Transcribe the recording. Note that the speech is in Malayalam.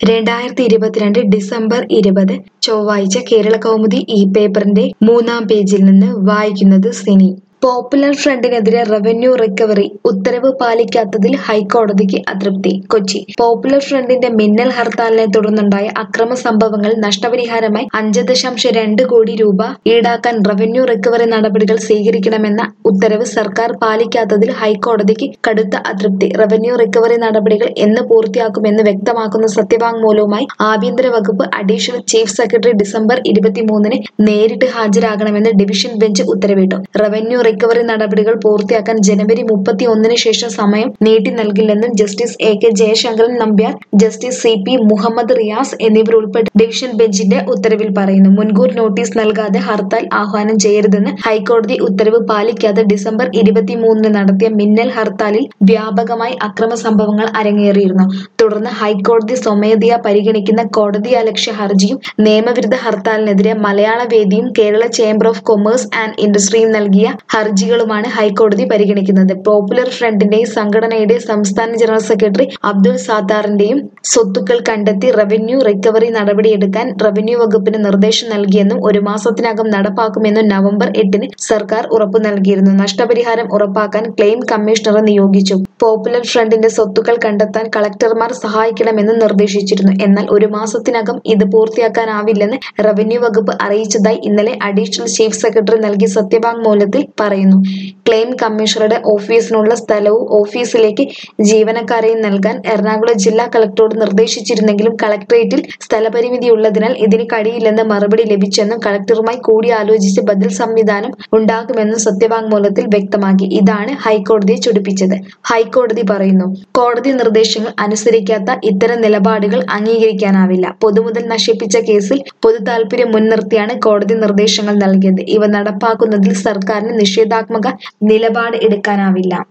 രണ്ടായിരത്തി ഇരുപത്തിരണ്ട് ഡിസംബർ ഇരുപത് ചൊവ്വാഴ്ച കേരള കൗമുദി ഈ പേപ്പറിന്റെ മൂന്നാം പേജിൽ നിന്ന് വായിക്കുന്നത് സിനി പോപ്പുലർ ഫ്രണ്ടിനെതിരെ റവന്യൂ റിക്കവറി ഉത്തരവ് പാലിക്കാത്തതിൽ ഹൈക്കോടതിക്ക് അതൃപ്തി കൊച്ചി പോപ്പുലർ ഫ്രണ്ടിന്റെ മിന്നൽ ഹർത്താലിനെ തുടർന്നുണ്ടായ അക്രമ സംഭവങ്ങൾ നഷ്ടപരിഹാരമായി അഞ്ച് ദശാംശം രണ്ട് കോടി രൂപ ഈടാക്കാൻ റവന്യൂ റിക്കവറി നടപടികൾ സ്വീകരിക്കണമെന്ന ഉത്തരവ് സർക്കാർ പാലിക്കാത്തതിൽ ഹൈക്കോടതിക്ക് കടുത്ത അതൃപ്തി റവന്യൂ റിക്കവറി നടപടികൾ എന്ന് പൂർത്തിയാക്കുമെന്ന് വ്യക്തമാക്കുന്ന സത്യവാങ്മൂലവുമായി ആഭ്യന്തര വകുപ്പ് അഡീഷണൽ ചീഫ് സെക്രട്ടറി ഡിസംബർ ഇരുപത്തിമൂന്നിന് നേരിട്ട് ഹാജരാകണമെന്ന് ഡിവിഷൻ ബെഞ്ച് ഉത്തരവിട്ടു റവന്യൂ റിക്കവറി നടപടികൾ പൂർത്തിയാക്കാൻ ജനുവരി മുപ്പത്തി ഒന്നിന് ശേഷം സമയം നീട്ടി നൽകില്ലെന്നും justice A K Jayasankaran Nambiar justice C P Muhammad Riyas എന്നിവരുൾപ്പെട്ട ഡിവിഷൻ ബെഞ്ചിന്റെ ഉത്തരവിൽ പറയുന്നു മുൻകൂർ നോട്ടീസ് നൽകാതെ ഹർത്താൽ ആഹ്വാനം ചെയ്യരുതെന്ന് ഹൈക്കോടതി ഉത്തരവ് പാലിക്കാതെ ഡിസംബർ ഇരുപത്തിമൂന്നിന് നടത്തിയ മിന്നൽ ഹർത്താലിൽ വ്യാപകമായി അക്രമ സംഭവങ്ങൾ അരങ്ങേറിയിരുന്നു തുടർന്ന് ഹൈക്കോടതി സ്വമേധയാ പരിഗണിക്കുന്ന കോടതിയലക്ഷ്യ ഹർജിയും നിയമവിരുദ്ധ ഹർത്താലിനെതിരെ മലയാള വേദിയും Kerala chamber of commerce and ഇൻഡസ്ട്രിയും നൽകിയ ഹർജികളുമാണ് ഹൈക്കോടതി പരിഗണിക്കുന്നത് പോപ്പുലർ ഫ്രണ്ടിന്റെയും സംഘടനയുടെ സംസ്ഥാന ജനറൽ സെക്രട്ടറി അബ്ദുൾ സാത്താറിന്റെയും സ്വത്തുക്കൾ കണ്ടെത്തി റവന്യൂ റിക്കവറി നടപടിയെടുക്കാൻ റവന്യൂ വകുപ്പിന് നിർദ്ദേശം നൽകിയെന്നും ഒരു മാസത്തിനകം നടപ്പാക്കുമെന്നും നവംബർ എട്ടിന് സർക്കാർ ഉറപ്പു നൽകിയിരുന്നു നഷ്ടപരിഹാരം ഉറപ്പാക്കാൻ ക്ലെയിം കമ്മീഷണറെ നിയോഗിച്ചു പോപ്പുലർ ഫ്രണ്ടിന്റെ സ്വത്തുക്കൾ കണ്ടെത്താൻ കളക്ടർമാർ സഹായിക്കണമെന്ന് നിർദ്ദേശിച്ചിരുന്നു എന്നാൽ ഒരു മാസത്തിനകം ഇത് പൂർത്തിയാക്കാനാവില്ലെന്ന് റവന്യൂ വകുപ്പ് അറിയിച്ചതായി ഇന്നലെ അഡീഷണൽ ചീഫ് സെക്രട്ടറി നൽകിയ സത്യവാങ്മൂലത്തിൽ പറയുന്നു ക്ലെയിം കമ്മീഷണറുടെ ഓഫീസിനുള്ള സ്ഥലവും ഓഫീസിലേക്ക് ജീവനക്കാരെയും നൽകാൻ എറണാകുളം ജില്ലാ കളക്ടറോട് നിർദ്ദേശിച്ചിരുന്നെങ്കിലും കളക്ടറേറ്റിൽ സ്ഥലപരിമിതിയുള്ളതിനാൽ ഇതിന് കഴിയില്ലെന്ന് മറുപടി ലഭിച്ചെന്നും കളക്ടറുമായി കൂടിയാലോചിച്ച് ബദൽ സംവിധാനം ഉണ്ടാകുമെന്നും സത്യവാങ്മൂലത്തിൽ വ്യക്തമാക്കി ഇതാണ് ഹൈക്കോടതിയെ ചൊടിപ്പിച്ചത് ഹൈക്കോടതി പറയുന്നു കോടതി നിർദ്ദേശങ്ങൾ അനുസരിക്കാത്ത ഇത്തരം നിലപാടുകൾ അംഗീകരിക്കാനാവില്ല പൊതുമുതൽ നശിപ്പിച്ച കേസിൽ പൊതു താൽപര്യം മുൻനിർത്തിയാണ് കോടതി നിർദ്ദേശങ്ങൾ നൽകിയത് ഇവ നടപ്പാക്കുന്നതിൽ സർക്കാരിന് നിഷേധാത്മക നിലപാട് എടുക്കാനാവില്ല